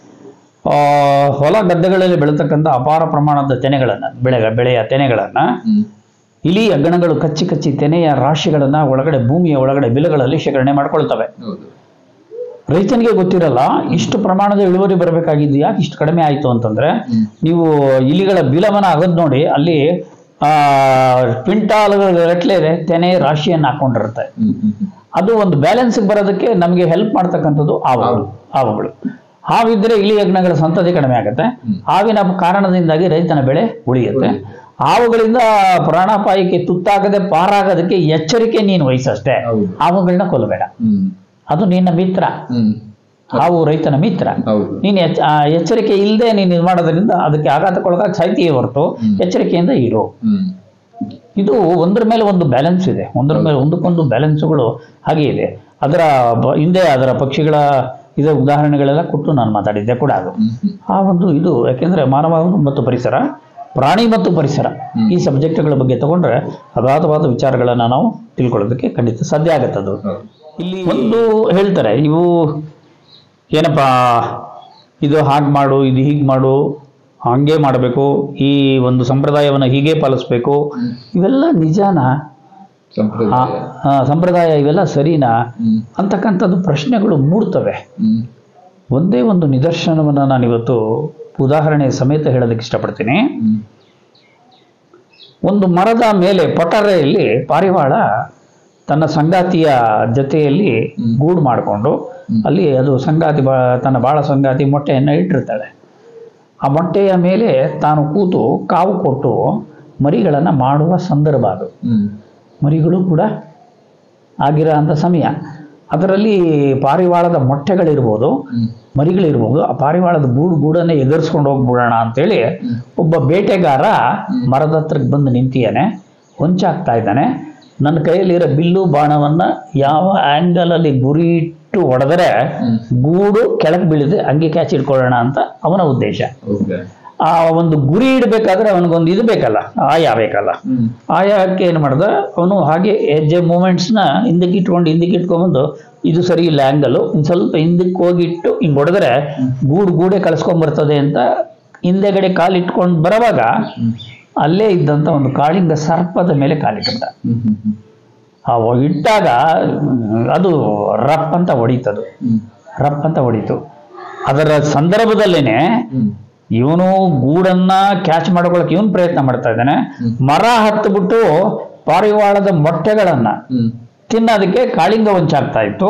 ಆ, ಹೊಲ ಗದ್ದೆಗಳಲ್ಲಿ ಬೆಳೀತಕ್ಕಂಥ ಅಪಾರ ಪ್ರಮಾಣದ ತೆನೆಗಳನ್ನು ಬೆಳೆ ಬೆಳೆಯ ತೆನೆಗಳನ್ನು ಹ್ಮ್ ಇಲಿ ಅಗಣಗಳು ಕಚ್ಚಿ ಕಚ್ಚಿ ತೆನೆಯ ರಾಶಿಗಳನ್ನು ಒಳಗಡೆ ಭೂಮಿಯ ಒಳಗಡೆ ಬಿಲಗಳಲ್ಲಿ ಶೇಖರಣೆ ಮಾಡ್ಕೊಳ್ತವೆ ಹೌದು ರೈತನಿಗೆ ಗೊತ್ತಿರಲ್ಲ ಇಷ್ಟು ಪ್ರಮಾಣದ ಇಳುವರಿ ಬರಬೇಕಾಗಿದ್ದು ಯಾಕೆ ಇಷ್ಟು ಕಡಿಮೆ ಆಯಿತು ಅಂತಂದ್ರೆ ಹ್ಮ್. ನೀವು ಇಲಿಗಳ ಬಿಲವನ್ನ ಅಗದ್ ನೋಡಿ ಅಲ್ಲಿ ಆ ಕ್ವಿಂಟಾಲ್ಗಳ ಗಟ್ಟಲೆ ತೆನೆ ರಾಶಿಯನ್ನು ಹಾಕೊಂಡಿರುತ್ತೆ ಹ್ಮ್ ಹ್ಮ್ ಹ್ಮ್ ಅದು ಒಂದು ಬ್ಯಾಲೆನ್ಸ್ಗೆ ಬರೋದಕ್ಕೆ ನಮಗೆ ಹೆಲ್ಪ್ ಮಾಡ್ತಕ್ಕಂಥದ್ದು ಹಾವುಗಳು ಹಾವುಗಳು ಹಾವಿದ್ರೆ ಇಲಿ ಯಜ್ಞಗಳ ಸಂತತಿ ಕಡಿಮೆ ಆಗುತ್ತೆ ಹಾವಿನ ಕಾರಣದಿಂದಾಗಿ ರೈತನ ಬೆಳೆ ಉಳಿಯುತ್ತೆ ಹಾವುಗಳಿಂದ ಪ್ರಾಣಾಪಾಯಕ್ಕೆ ತುತ್ತಾಗದೆ ಪಾರಾಗೋದಕ್ಕೆ ಎಚ್ಚರಿಕೆ ನೀನು ವಹಿಸಷ್ಟೇ ಹೌದು ಹಾವುಗಳನ್ನ ಕೊಲ್ಲಬೇಡ ಹ್ಮ್ ಅದು ನಿನ್ನ ಮಿತ್ರ ಹ್ಮ್ ಹಾವು ರೈತನ ಮಿತ್ರ ಹೌದು ನೀನು ಎಚ್ ಆ ಎಚ್ಚರಿಕೆ ಇಲ್ಲದೆ ನೀನು ಇದು ಮಾಡೋದ್ರಿಂದ ಅದಕ್ಕೆ ಆಘಾತಕ್ಕೊಳಗಾಗಿ ಸಾಹಿತ್ಯ ಹೊರತು ಎಚ್ಚರಿಕೆಯಿಂದ ಇರು ಹ್ಮ್ ಇದು ಒಂದರ ಮೇಲೆ ಒಂದು ಬ್ಯಾಲೆನ್ಸ್ ಇದೆ ಒಂದರ ಮೇಲೆ ಒಂದಕ್ಕೊಂದು ಬ್ಯಾಲೆನ್ಸ್ಗಳು ಹಾಗೆ ಇದೆ ಅದರ ಬ- ಹಿಂದೆ ಅದರ ಪಕ್ಷಿಗಳ ಇದರ ಉದಾಹರಣೆಗಳೆಲ್ಲ ಕೊಟ್ಟು ನಾನು ಮಾತಾಡಿದ್ದೆ ಕೂಡ ಅದು ಹ್ಮ್ ಹ್ಮ್ ಆ ಒಂದು ಇದು ಯಾಕೆಂದ್ರೆ ಮಾನವ ಮತ್ತು ಪರಿಸರ ಪ್ರಾಣಿ ಮತ್ತು ಪರಿಸರ ಈ ಸಬ್ಜೆಕ್ಟ್ಗಳ ಬಗ್ಗೆ ತಗೊಂಡ್ರೆ ಅಗಾಧವಾದ ವಿಚಾರಗಳನ್ನು ನಾವು ತಿಳ್ಕೊಳ್ಳೋದಕ್ಕೆ ಖಂಡಿತ ಸಾಧ್ಯ ಆಗತ್ತೆ ಅದು ಹೌದು ಇಲ್ಲಿ ಒಂದು ಹೇಳ್ತಾರೆ ಇವು ಏನಪ್ಪ ಇದು ಹಾಗೆ ಮಾಡು ಇದು ಹೀಗೆ ಮಾಡು ಹಂಗೆ ಮಾಡಬೇಕು ಈ ಒಂದು ಸಂಪ್ರದಾಯವನ್ನು ಹೀಗೆ ಪಾಲಿಸ್ಬೇಕು ಇವೆಲ್ಲ ನಿಜಾನ ಆ, ಸಂಪ್ರದಾಯ ಆ, ಸಂಪ್ರದಾಯ ಇವೆಲ್ಲ ಸರಿನಾ ಹ್ಮ್ ಅಂತಕ್ಕಂಥದ್ದು ಪ್ರಶ್ನೆಗಳು ಮೂಡ್ತವೆ ಹ್ಮ್ ಒಂದೇ ಒಂದು ನಿದರ್ಶನವನ್ನು ನಾನಿವತ್ತು ಉದಾಹರಣೆ ಸಮೇತ ಹೇಳೋದಕ್ಕೆ ಇಷ್ಟಪಡ್ತೀನಿ ಹ್ಮ್ ಒಂದು ಮರದ ಮೇಲೆ ಪೊಟರೆಯಲ್ಲಿ ಪಾರಿವಾಳ ತನ್ನ ಸಂಗಾತಿಯ ಜೊತೆಯಲ್ಲಿ ಗೂಡು ಮಾಡಿಕೊಂಡು ಅಲ್ಲಿ ಅದು ಸಂಗಾತಿ ಬಾ ತನ್ನ ಬಾಳ ಸಂಗಾತಿ ಮೊಟ್ಟೆಯನ್ನು ಇಟ್ಟಿರ್ತಾಳೆ ಆ ಮೊಟ್ಟೆಯ ಮೇಲೆ ತಾನು ಕೂತು ಕಾವು ಕೊಟ್ಟು ಮರಿಗಳನ್ನು ಮಾಡುವ ಸಂದರ್ಭ ಅದು ಹ್ಮ್ ಮರಿಗಳು ಕೂಡ ಆಗಿರೋ ಅಂಥ ಸಮಯ ಅದರಲ್ಲಿ ಪಾರಿವಾಳದ ಮೊಟ್ಟೆಗಳಿರ್ಬೋದು ಹ್ಮ್ ಮರಿಗಳಿರ್ಬೋದು ಆ ಪಾರಿವಾಳದ ಗೂಡು ಗೂಡನ್ನೇ ಎಗರ್ಸ್ಕೊಂಡು ಹೋಗ್ಬಿಡೋಣ ಅಂತೇಳಿ ಒಬ್ಬ ಬೇಟೆಗಾರ ಮರದ ಹತ್ರಕ್ಕೆ ಬಂದು ನಿಂತಿಯಾನೆ ಹೊಂಚಾಕ್ತಾ ಇದ್ದಾನೆ ನನ್ನ ಕೈಯಲ್ಲಿರೋ ಬಿಲ್ಲು ಬಾಣವನ್ನ ಯಾವ ಆ್ಯಂಗಲಲ್ಲಿ ಗುರಿ ಇಟ್ಟು ಹೊಡೆದರೆ ಹ್ಮ್ ಗೂಡು ಕೆಳಗೆ ಬೀಳಿದೆ ಹಂಗೆ ಕ್ಯಾಚ್ ಇಟ್ಕೊಳ್ಳೋಣ ಅಂತ ಅವನ ಉದ್ದೇಶ ಓಕೆ ಆ ಒಂದು ಗುರಿ ಇಡಬೇಕಾದ್ರೆ ಅವನಿಗೊಂದು ಇದು ಬೇಕಲ್ಲ ಆಯ ಬೇಕಲ್ಲ ಹ್ಮ್ ಆಯಾಕ್ಕೆ ಏನು ಮಾಡ್ದ ಅವನು ಹಾಗೆ ಹೆಜ್ಜೆ ಮೂಮೆಂಟ್ಸ್ನ ಹಿಂದಕ್ಕೆ ಇಟ್ಕೊಂಡು ಹಿಂದಕ್ಕೆ ಇಟ್ಕೊಂಡ್ಬಂದು ಇದು ಸರಿ ಇಲ್ಲ ಆ್ಯಂಗಲು ಇನ್ನು ಸ್ವಲ್ಪ ಹಿಂದಕ್ಕೆ ಹೋಗಿಟ್ಟು ಹಿಂಗೆ ಹೊಡೆದ್ರೆ ಗೂಡು ಗೂಡೆ ಕಳ್ಸ್ಕೊಂಬರ್ತದೆ ಅಂತ ಹಿಂದೆಗಡೆ ಕಾಲಿಟ್ಕೊಂಡು ಬರೋವಾಗ ಹ್ಮ್ ಅಲ್ಲೇ ಇದ್ದಂಥ ಒಂದು ಕಾಳಿಂಗ ಸರ್ಪದ ಮೇಲೆ ಕಾಲಿಟ್ಟ ಹ್ಮ್ ಹ್ಮ್ ಹ್ಮ್ ಆ ಇಟ್ಟಾಗ ಅದು ರಪ್ ಅಂತ ಹೊಡೀತದು ಹ್ಮ್ ರಪ್ ಅಂತ ಹೊಡೀತು ಅದರ ಸಂದರ್ಭದಲ್ಲೇನೆ ಹ್ಮ್ ಇವನು ಗೂಡನ್ನ ಕ್ಯಾಚ್ ಮಾಡ್ಕೊಳಕ್ಕೆ ಇವನು ಪ್ರಯತ್ನ ಮಾಡ್ತಾ ಇದ್ದಾನೆ ಮರ ಹತ್ತುಬಿಟ್ಟು ಪಾರಿವಾಳದ ಮೊಟ್ಟೆಗಳನ್ನ ಹ್ಮ್ ತಿನ್ನೋದಕ್ಕೆ ಕಾಳಿಂಗ ಹೊಂಚಾಗ್ತಾ ಇತ್ತು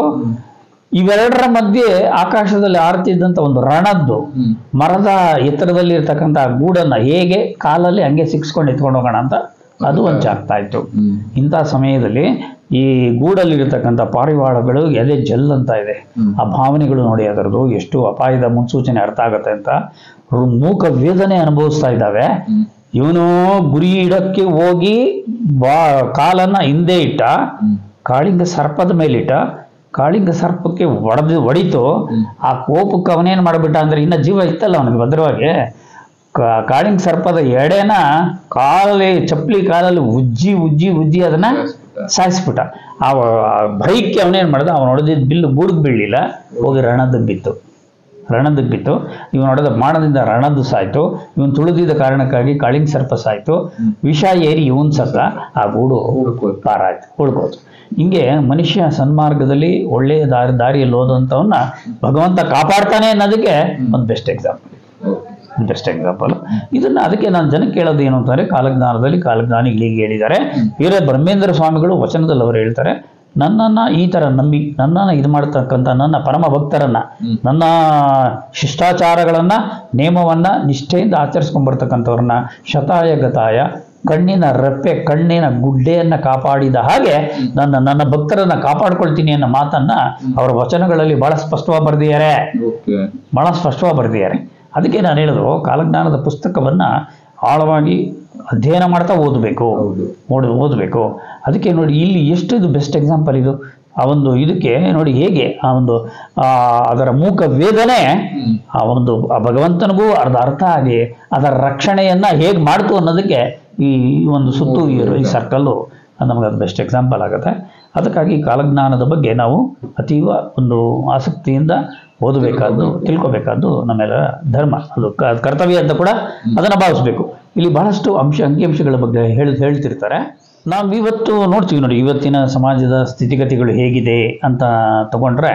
ಇವೆರಡರ ಮಧ್ಯೆ ಆಕಾಶದಲ್ಲಿ ಆರ್ತಿದ್ದಂಥ ಒಂದು ರಣದ್ದು ಹ್ಮ್ ಮರದ ಎತ್ತರದಲ್ಲಿ ಇರ್ತಕ್ಕಂಥ ಗೂಡನ್ನ ಹೇಗೆ ಕಾಲಲ್ಲಿ ಹಂಗೆ ಸಿಕ್ಸ್ಕೊಂಡು ಎತ್ಕೊಂಡು ಹೋಗೋಣ ಅಂತ ಅದು ಹೊಂಚಾಗ್ತಾ ಇತ್ತು ಹ್ಮ್ ಇಂಥ ಸಮಯದಲ್ಲಿ ಈ ಗೂಡಲ್ಲಿರ್ತಕ್ಕಂಥ ಪಾರಿವಾಳಗಳು ಎದೆ ಜಲ್ ಅಂತ ಇದೆ ಹ್ಮ್. ಆ ಭಾವನೆಗಳು ನೋಡಿ ಅದರದ್ದು ಎಷ್ಟು ಅಪಾಯದ ಮುನ್ಸೂಚನೆ ಅರ್ಥ ಆಗುತ್ತೆ ಅಂತ ಅವ್ರು ಮೂಕ ವೇದನೆ ಅನುಭವಿಸ್ತಾ ಇದ್ದಾವೆ ಹ್ಮ್ ಇವನು ಗುರಿ ಇಡಕ್ಕೆ ಹೋಗಿ ಬಾ ಕಾಲನ್ನ ಹಿಂದೆ ಇಟ್ಟ ಹ್ಮ್ ಕಾಳಿಂಗ ಸರ್ಪದ ಮೇಲಿಟ್ಟ ಕಾಳಿಂಗ ಸರ್ಪಕ್ಕೆ ಒಡೆದು ಹೊಡಿತು ಆ ಕೋಪಕ್ಕೆ ಅವನೇನು ಮಾಡಿಬಿಟ್ಟ ಅಂದ್ರೆ ಇನ್ನ ಜೀವ ಇತ್ತಲ್ಲ ಅವನಿಗೆ ಭದ್ರವಾಗಿ ಕಾ- ಕಾಳಿಂಗ ಸರ್ಪದ ಎಡೆನ ಕಾಲಲ್ಲಿ ಚಪ್ಪಲಿ ಕಾಲಲ್ಲಿ ಉಜ್ಜಿ ಉಜ್ಜಿ ಉಜ್ಜಿ ಅದನ್ನ ಸಾಯಿಸ್ಬಿಟ್ಟ. ಸಾಯಿಸ್ಬಿಟ್ಟ ಆ ಆ ಭಯಕ್ಕೆ ಅವನೇನು ಮಾಡ್ದ ಅವನು ಹೊಡೆದಿದ್ದ ಬಿಲ್ಲು ಬುಡಕ್ ಬೀಳಲಿಲ್ಲ ಹೋಗಿ ರಣದಕ್ಕೆ ಬಿತ್ತು ರಣದಕ್ಕೆ ಬಿತ್ತು ಇವನು ಹೊಡೆದ ಬಾಣದಿಂದ ರಣದ್ದು ಸಾಯ್ತು ಇವನು ತುಳಿದಿದ್ದ ಕಾರಣಕ್ಕಾಗಿ ಕಾಳಿಂಗ ಸರ್ಪ ಸಾಯ್ತು ವಿಷ ಏರಿ ಇವನ್ ಸತ್ತ ಆ ಗೂಡು ಹುಡುಕೋದು ಪಾರಾಯ್ತು ಉಳ್ಕೋತು ಹಿಂಗೆ ಮನುಷ್ಯ ಸನ್ಮಾರ್ಗದಲ್ಲಿ ಒಳ್ಳೆಯ ದಾರಿ ದಾರಿಯಲ್ಲಿ ಹೋದಂಥವನ್ನ ಭಗವಂತ ಕಾಪಾಡ್ತಾನೆ ಅನ್ನೋದಕ್ಕೆ ಒಂದು best example okay best example ಇದನ್ನ ಅದಕ್ಕೆ ನಾನು ಜನಕ್ಕೆ ಕೇಳೋದು ಏನು ಅಂತಾರೆ ಕಾಲಜ್ಞಾನದಲ್ಲಿ ಕಾಲಜ್ಞಾನಿಗಳಿಗೆ ಹೇಳಿದ್ದಾರೆ ವೀರ ಬ್ರಹ್ಮೇಂದ್ರ ಸ್ವಾಮಿಗಳು ವಚನದಲ್ಲಿ ಅವರು ಹೇಳ್ತಾರೆ ನನ್ನನ್ನ ಈ ತರ ನಂಬಿ ನನ್ನನ್ನ ಇದು ಮಾಡ್ತಕ್ಕಂಥ ನನ್ನ ಪರಮ ಭಕ್ತರನ್ನ ಹ್ಮ್. ನನ್ನ ಶಿಷ್ಟಾಚಾರಗಳನ್ನ ನೇಮವನ್ನ ನಿಷ್ಠೆಯಿಂದ ಆಚರಿಸ್ಕೊಂಡ್ಬರ್ತಕ್ಕಂಥವ್ರನ್ನ ಶತಾಯ ಗತಾಯ ಕಣ್ಣಿನ ರೆಪ್ಪೆ ಕಣ್ಣಿನ ಗುಡ್ಡೆಯನ್ನ ಕಾಪಾಡಿದ ಹಾಗೆ ನನ್ನ ನನ್ನ ಭಕ್ತರನ್ನ ಕಾಪಾಡ್ಕೊಳ್ತೀನಿ ಅನ್ನೋ ಮಾತನ್ನ ಅವರ ವಚನಗಳಲ್ಲಿ ಬಹಳ ಸ್ಪಷ್ಟವಾಗಿ ಬರೆದಿದ್ದಾರೆ ಓಕೆ ಬಹಳ ಸ್ಪಷ್ಟವಾಗಿ ಬರೆದಿದ್ದಾರೆ ಅದಕ್ಕೆ ನಾನು ಹೇಳೋದು ಕಾಲಜ್ಞಾನದ ಪುಸ್ತಕವನ್ನ ಆಳವಾಗಿ ಅಧ್ಯಯನ ಮಾಡ್ತಾ ಓದಬೇಕು ಹೌದು ಓಡ್ ಓದಬೇಕು ಅದಕ್ಕೆ ನೋಡಿ ಇಲ್ಲಿ ಎಷ್ಟು ಇದು ಬೆಸ್ಟ್ ಎಕ್ಸಾಂಪಲ್ ಇದು ಆ ಒಂದು ಇದಕ್ಕೆ ನೋಡಿ ಹೇಗೆ ಆ ಒಂದು ಆ ಅದರ ಮೂಕ ವೇದನೆ ಹ್ಮ್ ಆ ಒಂದು ಆ ಭಗವಂತನಿಗೂ ಅರ್ಧ ಅರ್ಥ ಆಗಿ ಅದರ ರಕ್ಷಣೆಯನ್ನ ಹೇಗೆ ಮಾಡ್ತು ಅನ್ನೋದಕ್ಕೆ ಈ ಒಂದು ಸುತ್ತು ಈ ಈ ಸರ್ಕಲ್ಲು ನಮಗೆ ಅದು ಬೆಸ್ಟ್ ಎಕ್ಸಾಂಪಲ್ ಆಗುತ್ತೆ ಅದಕ್ಕಾಗಿ ಕಾಲಜ್ಞಾನದ ಬಗ್ಗೆ ನಾವು ಅತೀವ ಒಂದು ಆಸಕ್ತಿಯಿಂದ ಓದಬೇಕಾದ್ದು ತಿಳ್ಕೊಬೇಕಾದ್ದು ನಮ್ಮೆಲ್ಲರ ಧರ್ಮ ಅದು ಕ- ಕರ್ತವ್ಯ ಅಂತ ಕೂಡ ಅದನ್ನು ಭಾವಿಸ್ಬೇಕು ಇಲ್ಲಿ ಬಹಳಷ್ಟು ಅಂಶ ಅಂಕಿಅಂಶಗಳ ಬಗ್ಗೆ ಹೇಳಿ ಹೇಳ್ತಿರ್ತಾರೆ ನಾವು ಇವತ್ತು ನೋಡ್ತೀವಿ ನೋಡಿ ಇವತ್ತಿನ ಸಮಾಜದ ಸ್ಥಿತಿಗತಿಗಳು ಹೇಗಿದೆ ಅಂತ ತಗೊಂಡ್ರೆ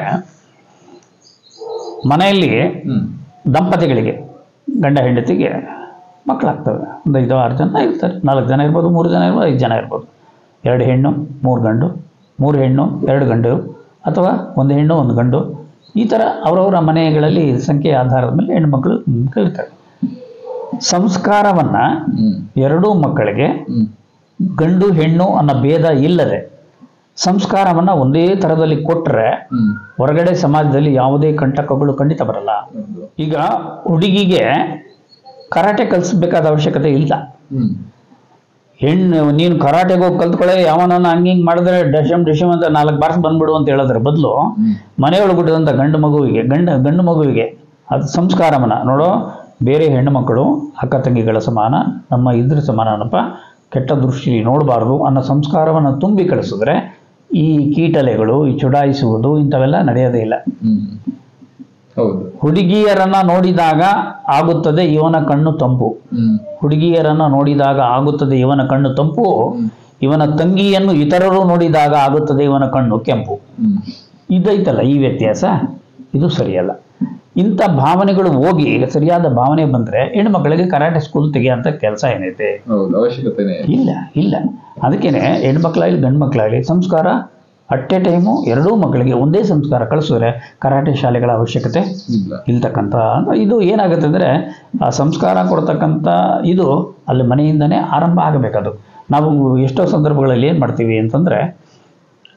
ಮನೆಯಲ್ಲಿ ಹ್ಮ್ ದಂಪತಿಗಳಿಗೆ ಗಂಡ ಹೆಂಡತಿಗೆ ಮಕ್ಕಳಾಗ್ತವೆ ಒಂದು ಐದು ಆರು ಜನ ಇರ್ತಾರೆ ನಾಲ್ಕು ಜನ ಇರ್ಬೋದು ಮೂರು ಜನ ಇರ್ಬೋದು ಐದು ಜನ ಇರ್ಬೋದು ಎರಡು ಹೆಣ್ಣು ಮೂರು ಗಂಡು ಮೂರು ಹೆಣ್ಣು ಎರಡು ಗಂಡು ಅಥವಾ ಒಂದು ಹೆಣ್ಣು ಒಂದು ಗಂಡು ಈ ಥರ ಅವರವರ ಮನೆಗಳಲ್ಲಿ ಸಂಖ್ಯೆಯ ಆಧಾರದ ಮೇಲೆ ಹೆಣ್ಮಕ್ಳು ಕಲಿತಾರೆ ಸಂಸ್ಕಾರವನ್ನು ಹ್ಮ್ ಎರಡೂ ಮಕ್ಕಳಿಗೆ ಹ್ಮ್ ಗಂಡು ಹೆಣ್ಣು ಅನ್ನೋ ಭೇದ ಇಲ್ಲದೆ ಸಂಸ್ಕಾರವನ್ನು ಒಂದೇ ಥರದಲ್ಲಿ ಕೊಟ್ಟರೆ ಹ್ಮ್ ಹೊರಗಡೆ ಸಮಾಜದಲ್ಲಿ ಯಾವುದೇ ಕಂಟಕಗಳು ಖಂಡಿತ ಬರಲ್ಲ ಹೌದು ಈಗ ಹುಡುಗಿಗೆ ಕರಾಟೆ ಕಲಿಸ್ಬೇಕಾದ ಅವಶ್ಯಕತೆ ಇಲ್ಲ ಹ್ಮ್ ಹೆಣ್ಣು ನೀನು ಕರಾಟೆಗೆ ಹೋಗಿ ಕಲ್ತ್ಕೊಳ್ಳೆ ಯಾವನನ್ನ ಹಂಗೆ ಹಿಂಗೆ ಮಾಡಿದ್ರೆ ಡಶಮ್ ಡಿಶಮ್ ಅಂತ ನಾಲ್ಕು ಬಾರ್ಸ್ ಬಂದ್ಬಿಡು ಅಂತ ಹೇಳೋದ್ರ ಬದಲು ಹ್ಮ್ ಮನೆಯೊಳಗೆ ಹುಟ್ಟಿದಂಥ ಗಂಡು ಮಗುವಿಗೆ ಗಂಡ ಗಂಡು ಮಗುವಿಗೆ ಅದು ಸಂಸ್ಕಾರವನ್ನ ನೋಡೋ ಬೇರೆ ಹೆಣ್ಣು ಮಕ್ಕಳು ಅಕ್ಕ ತಂಗಿಗಳ ಸಮಾನ ನಮ್ಮ ಇದ್ರ ಸಮಾನನಪ್ಪ ಕೆಟ್ಟ ದೃಷ್ಟಿ ನೋಡಬಾರ್ದು ಅನ್ನೋ ಸಂಸ್ಕಾರವನ್ನು ತುಂಬಿ ಕಳಿಸಿದ್ರೆ ಈ ಕೀಟಲೆಗಳು ಈ ಚುಡಾಯಿಸುವುದು ಇಂಥವೆಲ್ಲ ನಡೆಯೋದೇ ಇಲ್ಲ ಹ್ಮ್ ಹೌದು ಹುಡುಗಿಯರನ್ನ ನೋಡಿದಾಗ ಆಗುತ್ತದೆ ಇವನ ಕಣ್ಣು ತಂಪು ಹ್ಮ್ ಹುಡುಗಿಯರನ್ನ ನೋಡಿದಾಗ ಆಗುತ್ತದೆ ಇವನ ಕಣ್ಣು ತಂಪು ಇವನ ತಂಗಿಯನ್ನು ಇತರರು ನೋಡಿದಾಗ ಆಗುತ್ತದೆ ಇವನ ಕಣ್ಣು ಕೆಂಪು ಹ್ಮ್ ಇದೈತಲ್ಲ ಈ ವ್ಯತ್ಯಾಸ ಇದು ಸರಿಯಲ್ಲ ಇಂಥ ಭಾವನೆಗಳು ಹೋಗಿ ಸರಿಯಾದ ಭಾವನೆ ಬಂದ್ರೆ ಹೆಣ್ಮಕ್ಳಿಗೆ ಕರಾಟೆ ಸ್ಕೂಲ್ ತೆಗೆಯಂತ ಕೆಲಸ ಏನೈತೆ ಹೌದು ಅವಶ್ಯಕತೆನೇ ಇಲ್ಲ ಇಲ್ಲ ಅದಕ್ಕೇನೆ ಹೆಣ್ಮಕ್ಳಾಗಲಿ ಗಂಡು ಮಕ್ಕಳಾಗಲಿ ಸಂಸ್ಕಾರ ಅಟ್ ಎ ಟೈಮು ಎರಡೂ ಮಕ್ಕಳಿಗೆ ಒಂದೇ ಸಂಸ್ಕಾರ ಕಳಿಸಿದ್ರೆ ಕರಾಟೆ ಶಾಲೆಗಳ ಅವಶ್ಯಕತೆ ಇಲ್ಲ ಇಲ್ತಕ್ಕಂಥ ಇದು ಏನಾಗುತ್ತೆ ಅಂದರೆ ಆ ಸಂಸ್ಕಾರ ಕೊಡ್ತಕ್ಕಂಥ ಇದು ಅಲ್ಲಿ ಮನೆಯಿಂದನೇ ಆರಂಭ ಆಗಬೇಕದು ನಾವು ಎಷ್ಟೋ ಸಂದರ್ಭಗಳಲ್ಲಿ ಏನು ಮಾಡ್ತೀವಿ ಅಂತಂದರೆ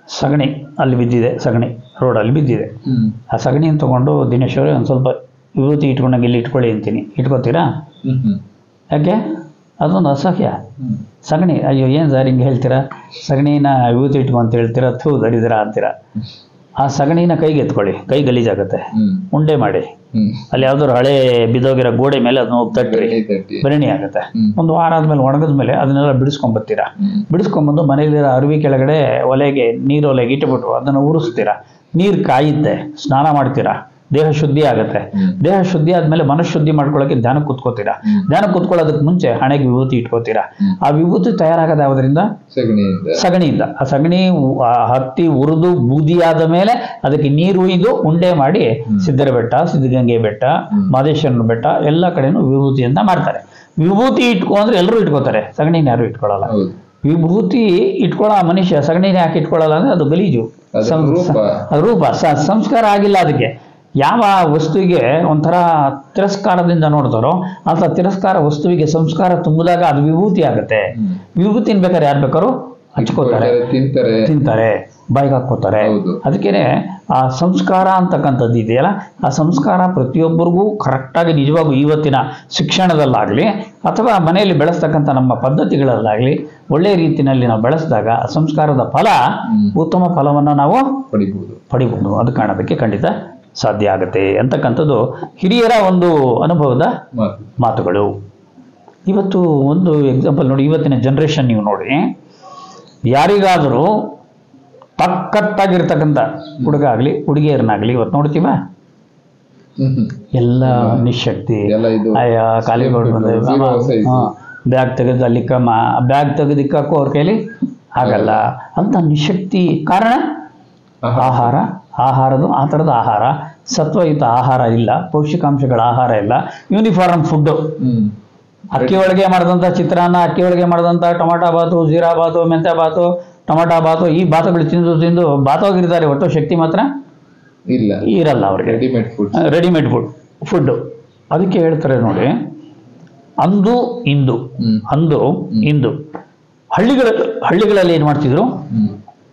ಸಗಣಿ ಅಲ್ಲಿ ಬಿದ್ದಿದೆ ಸಗಣಿ ರೋಡಲ್ಲಿ ಬಿದ್ದಿದೆ ಹ್ಮ್ ಆ ಸಗಣಿಯನ್ನು ತೊಗೊಂಡು ದಿನೇಶ್ ಅವರೇ ಒಂದು ಸ್ವಲ್ಪ ವಿಭೂತಿ ಇಟ್ಕೊಂಡಾಗ ಇಲ್ಲಿ ಇಟ್ಕೊಳ್ಳಿ ಅಂತೀನಿ ಇಟ್ಕೋತೀರಾ ಹ್ಮ್ ಹ್ಮ್ ಯಾಕೆ ಅದೊಂದು ಅಸಹ್ಯ ಹ್ಮ್ ಸಗಣಿ ಅಯ್ಯೋ ಏನು ಸರ್ ಹಿಂಗೆ ಹೇಳ್ತೀರಾ ಸಗಣಿನ ವಿಭೂತಿ ಇಟ್ಕೊ ಅಂತ ಹೇಳ್ತೀರಾ ಥೂ ದಡಿದಿರ ಅಂತೀರಾ ಆ ಸಗಣಿನ ಕೈಗೆ ಎತ್ಕೊಳ್ಳಿ ಕೈ ಗಲೀಜಾಗುತ್ತೆ ಹ್ಮ್ ಉಂಡೆ ಮಾಡಿ ಹ್ಮ್ ಅಲ್ಲಿ ಯಾವ್ದಾದ್ರು ಹಳೆ ಬಿದ್ದೋಗಿರೋ ಗೋಡೆ ಮೇಲೆ ಅದನ್ನ ಹೋಗಿ ತಟ್ರಿ ಬೆಣ್ಣೆ ತಟ್ಟಿ ಬೆರಣಿ ಆಗುತ್ತೆ ಹ್ಮ್. ಒಂದು ವಾರ ಆದ್ಮೇಲೆ ಒಣಗಿದ ಮೇಲೆ ಅದನ್ನೆಲ್ಲ ಬಿಡಿಸ್ಕೊಂಬತ್ತೀರಾ ಹ್ಮ್ ಬಿಡಿಸ್ಕೊಂಬಂದು ಮನೆಯಲ್ಲಿರೋ ಅರುವಿ ಕೆಳಗಡೆ ಒಲೆಗೆ ನೀರು ಒಲೆಗೆ ಇಟ್ಬಿಟ್ಟು ಅದನ್ನು ಉರಿಸ್ತೀರಾ ನೀರು ಕಾಯುತ್ತೆ ಸ್ನಾನ ಮಾಡ್ತೀರಾ ದೇಹ ಶುದ್ಧಿ ಆಗುತ್ತೆ ಹ್ಮ್. ದೇಹ ಶುದ್ಧಿ ಆದ್ಮೇಲೆ ಮನಸ್ಸು ಶುದ್ಧಿ ಮಾಡ್ಕೊಳ್ಳೋಕೆ ಧ್ಯಾನ ಕೂತ್ಕೋತೀರಾ ಹ್ಮ್. ಧ್ಯಾನ ಕೂತ್ಕೊಳ್ಳೋದಕ್ಕೆ ಮುಂಚೆ ಹಣೆಗೆ ವಿಭೂತಿ ಇಟ್ಕೋತೀರಾ ಹ್ಮ್. ಆ ವಿಭೂತಿ ತಯಾರಾಗೋದು ಯಾವುದರಿಂದ ಸಗಣಿಯಿಂದ ಸಗಣಿಯಿಂದ ಆ ಸಗಣಿ ಉ- ಆ ಹತ್ತಿ ಉರಿದು ಬೂದಿಯಾದ ಮೇಲೆ ಅದಕ್ಕೆ ನೀರು ಒಯ್ದು ಉಂಡೆ ಮಾಡಿ ಹ್ಮ್. ಸಿದ್ದರ ಬೆಟ್ಟ ಸಿದ್ಧಗಂಗೆ ಬೆಟ್ಟ ಹ್ಮ್. ಮಾದೇಶ್ವರನ ಬೆಟ್ಟ ಎಲ್ಲ ಕಡೆನೂ ವಿಭೂತಿಯಿಂದ ಮಾಡ್ತಾರೆ ವಿಭೂತಿ ಇಟ್ಕೊ ಅಂದ್ರೆ ಎಲ್ಲರೂ ಇಟ್ಕೋತಾರೆ ಸಗಣಿನ ಯಾರು ಇಟ್ಕೊಳ್ಳಲ್ಲ ಹೌದು ವಿಭೂತಿ ಇಟ್ಕೊಳ್ಳೋ ಆ ಮನುಷ್ಯ ಸಗಣಿನ ಯಾಕೆ ಇಟ್ಕೊಳ್ಳಲ್ಲ ಅಂದ್ರೆ ಅದು ಗಲೀಜು ಅದು ಸಂ- ರೂಪ. ಅದು ರೂಪ ಸ- ಸಂಸ್ಕಾರ ಆಗಿಲ್ಲ ಅದಕ್ಕೆ ಯಾವ ವಸ್ತುವಿಗೆ ಒಂಥರ ತಿರಸ್ಕಾರದಿಂದ ನೋಡ್ತಾರೋ ಅಂತ ತಿರಸ್ಕಾರ ವಸ್ತುವಿಗೆ ಸಂಸ್ಕಾರ ತುಂಬಿದಾಗ ಅದು ವಿಭೂತಿ ಆಗುತ್ತೆ ಹ್ಮ್. ವಿಭೂತಿನ ಬೇಕಾದ್ರೆ ಯಾರು ಬೇಕಾದ್ರೂ ಹಚ್ಕೋತಾರೆ ತಿಂತಾರೆ ತಿಂತಾರೆ ಬಾಯಿಗೆ ಹಾಕ್ಕೋತಾರೆ ಹೌದು. ಅದಕ್ಕೇನೆ ಆ ಸಂಸ್ಕಾರ ಅಂತಕ್ಕಂಥದ್ದು ಇದೆಯಲ್ಲ ಆ ಸಂಸ್ಕಾರ ಪ್ರತಿಯೊಬ್ಬರಿಗೂ ಕರೆಕ್ಟಾಗಿ ನಿಜವಾಗೂ ಇವತ್ತಿನ ಶಿಕ್ಷಣದಲ್ಲಾಗಲಿ ಅಥವಾ ಮನೆಯಲ್ಲಿ ಬೆಳೆಸ್ತಕ್ಕಂಥ ನಮ್ಮ ಪದ್ಧತಿಗಳಲ್ಲಾಗಲಿ ಒಳ್ಳೆಯ ರೀತಿಯಲ್ಲಿ ನಾವು ಬೆಳೆಸಿದಾಗ ಆ ಸಂಸ್ಕಾರದ ಫಲ ಹ್ಮ್. ಉತ್ತಮ ಫಲವನ್ನು ನಾವು ಪಡಿಬಹುದು ಪಡಿಬೋದು ಅದು ಕಾಣೋದಕ್ಕೆ ಖಂಡಿತ ಸಾಧ್ಯ ಆಗುತ್ತೆ ಅಂತಕ್ಕಂಥದ್ದು ಹಿರಿಯರ ಒಂದು ಅನುಭವದ ಮಾತು ಮಾತುಗಳು ಇವತ್ತು ಒಂದು ಎಕ್ಸಾಂಪಲ್ ನೋಡಿ ಇವತ್ತಿನ ಜನ್ರೇಷನ್ ನೀವು ನೋಡಿ ಯಾರಿಗಾದರೂ ತಕ್ಕತ್ತಾಗಿರ್ತಕ್ಕಂಥ ಹುಡುಗ ಆಗಲಿ ಹುಡುಗಿಯರನ್ನಾಗಲಿ ಇವತ್ತು ನೋಡ್ತೀವ ಹ್ಮ್ ಹ್ಮ್. ಎಲ್ಲ ನಿಶಕ್ತಿ ಎಲ್ಲ ಇದು ಅಯ್ಯ ಖಾಲಿ same ಬೋರ್ಡ್ ಬಂದು zero size. ಬ್ಯಾಗ್ ತೆಗೆದು ಅಲ್ಲಿ ಕಮ್ಮ ಬ್ಯಾಗ್ ತೆಗೆದು ಇಕ್ಕಾಕೋ ಅವ್ರ ಕೈಲಿ ಆಗಲ್ಲ ಅಂತ ನಿಶಕ್ತಿ ಕಾರಣ ಆಹಾ. ಆಹಾರ ಆಹಾರದು ಆ ಥರದ ಆಹಾರ ಸತ್ವಯುತ ಆಹಾರ ಇಲ್ಲ ಪೌಷ್ಟಿಕಾಂಶಗಳ ಆಹಾರ ಇಲ್ಲ ಯೂನಿಫಾರ್ಮ್ ಫುಡ್ಡು ಹ್ಮ್ ಅಕ್ಕಿ ಒಳಗೆ ಮಾಡಿದಂಥ ಚಿತ್ರಾನ್ನ ಅಕ್ಕಿ ಒಳಗೆ ಮಾಡಿದಂಥ ಟೊಮಾಟೊ ಬಾತು ಜೀರಾ ಬಾತು ಮೆಂತ್ಯ ಬಾತು ಟೊಮಾಟೊ ಬಾತು ಈ ಬಾತುಗಳು ತಿಂದು ತಿಂದು ಬಾತೋಗಿರ್ತಾರೆ ಒಟ್ಟು ಶಕ್ತಿ ಮಾತ್ರ ಇಲ್ಲ ಇರಲ್ಲ ಅವ್ರಿಗೆ readymade food readymade food food ಅದಕ್ಕೆ ಹೇಳ್ತಾರೆ ನೋಡಿ ಅಂದು ಇಂದು ಹ್ಮ್ ಅಂದು ಇಂದು ಹಳ್ಳಿಗಳ ಹಳ್ಳಿಗಳಲ್ಲಿ ಏನು ಮಾಡ್ತಿದ್ರು ಹ್ಮ್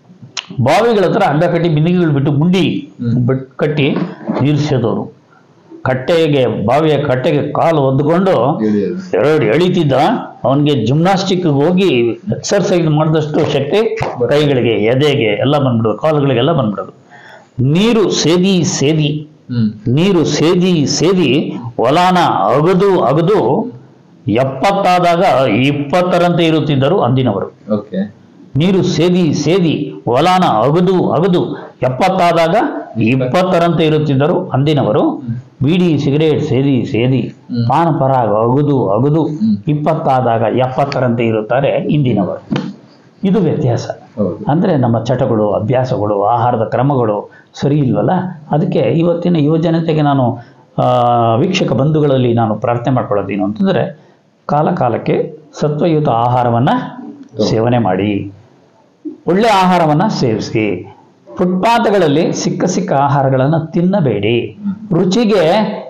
ಬಾವಿಗಳ ಹತ್ರ ಹಗ್ಗ ಕಟ್ಟಿ ಬಿಂದಿಗೆಗಳು ಬಿಟ್ಟು ಗುಂಡಿ ಹ್ಮ್. ಬಿಟ್ ಕಟ್ಟಿ ನೀರು ಸೇದೋರು ಕಟ್ಟೆಗೆ ಬಾವಿಯ ಕಟ್ಟೆಗೆ ಕಾಲು ಒದ್ದುಕೊಂಡು ಎಳೆಯೋದು ಎರಡು ಎಳಿತಿದ್ದ ಅವನಿಗೆ ಜಿಮ್ನಾಸ್ಟಿಕ್ ಹೋಗಿ ಎಕ್ಸರ್ಸೈಸ್ ಮಾಡಿದಷ್ಟು ಶಕ್ತಿ ಕೈಗಳಿಗೆ ಎದೆಗೆ ಎಲ್ಲ ಬಂದ್ಬಿಡೋದು ಕಾಲುಗಳಿಗೆಲ್ಲ ಬಂದ್ಬಿಡೋದು ನೀರು ಸೇದಿ ಸೇದಿ ಹ್ಮ್ ನೀರು ಸೇದಿ ಸೇದಿ ಹೊಲಾನ ಅಗದು ಅಗದು ಎಪ್ಪತ್ತಾದಾಗ ಇಪ್ಪತ್ತರಂತೆ ಇರುತ್ತಿದ್ದರು ಅಂದಿನವರು ಓಕೆ ನೀರು ಸೇದಿ ಸೇದಿ ಹೊಲಾನ ಅಗದು ಅಗದು ಎಪ್ಪತ್ತಾದಾಗ ಇಪ್ಪತ್ತರಂತೆ ಇರುತ್ತಿದ್ದರು ಅಂದಿನವರು ಬೀಡಿ ಸಿಗರೇಟ್ ಸೇದಿ ಸೇದಿ ಹ್ಮ್. ಪಾನ ಪರಾಗ ಅಗದು ಅಗದು ಹ್ಮ್. ಇಪ್ಪತ್ತಾದಾಗ ಎಪ್ಪತ್ತರಂತೆ ಇರುತ್ತಾರೆ ಇಂದಿನವರು ಇದು ವ್ಯತ್ಯಾಸ ಹೌದು ಅಂದರೆ ನಮ್ಮ ಚಟಗಳು ಅಭ್ಯಾಸಗಳು ಆಹಾರದ ಕ್ರಮಗಳು ಸರಿ ಇಲ್ವಲ್ಲ ಅದಕ್ಕೆ ಇವತ್ತಿನ ಯುವಜನತೆಗೆ ನಾನು ಆ, ವೀಕ್ಷಕ ಬಂಧುಗಳಲ್ಲಿ ನಾನು ಪ್ರಾರ್ಥನೆ ಮಾಡ್ಕೊಳ್ಳೋದೇನು ಅಂತಂದರೆ ಕಾಲ ಕಾಲಕ್ಕೆ ಸತ್ವಯುತ ಆಹಾರವನ್ನು ಸೇವನೆ ಮಾಡಿ ಒಳ್ಳೆ ಆಹಾರವನ್ನು ಸೇವಿಸಿ ಫುಟ್ಪಾತ್ಗಳಲ್ಲಿ ಸಿಕ್ಕ ಸಿಕ್ಕ ಆಹಾರಗಳನ್ನು ತಿನ್ನಬೇಡಿ ರುಚಿಗೆ